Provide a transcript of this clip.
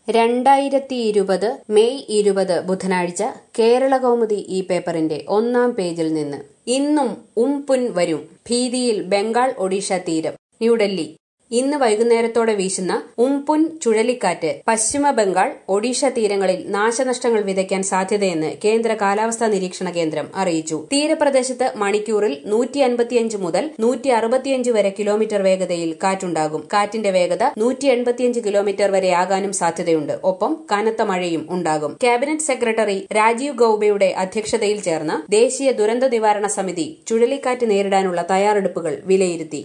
രണ്ടായിരത്തി ഇരുപത് മെയ് ഇരുപത് ബുധനാഴ്ച കേരളകൗമുദി ഈ പേപ്പറിന്റെ ഒന്നാം പേജിൽ നിന്ന് ഇന്നും ഉംപുൻ വരും ഭീതിയിൽ ബംഗാൾ ഒഡീഷ തീരം ന്യൂഡൽഹി ഇന്ന് വൈകുന്നേരത്തോടെ വീശുന്ന ഉംപുൻ ചുഴലിക്കാറ്റ് പശ്ചിമ ബംഗാൾ ഒഡീഷ തീരങ്ങളിൽ നാശനഷ്ടങ്ങൾ വിതയ്ക്കാൻ സാധ്യതയെന്ന് കേന്ദ്ര കാലാവസ്ഥാ നിരീക്ഷണ കേന്ദ്രം അറിയിച്ചു തീരപ്രദേശത്ത് മണിക്കൂറിൽ നൂറ്റി അൻപത്തിയഞ്ച് മുതൽ നൂറ്റി അറുപത്തിയഞ്ച് വരെ കിലോമീറ്റർ വേഗതയിൽ കാറ്റുണ്ടാകും കാറ്റിന്റെ വേഗത നൂറ്റി എൺപത്തിയഞ്ച് കിലോമീറ്റർ വരെ ആകാനും സാധ്യതയുണ്ട് ഒപ്പം കനത്ത മഴയും ഉണ്ടാകും ക്യാബിനറ്റ് സെക്രട്ടറി രാജീവ് ഗൌബയുടെ അധ്യക്ഷതയിൽ ചേർന്ന ദേശീയ ദുരന്ത നിവാരണ സമിതി ചുഴലിക്കാറ്റ് നേരിടാനുള്ള തയ്യാറെടുപ്പുകൾ വിലയിരുത്തി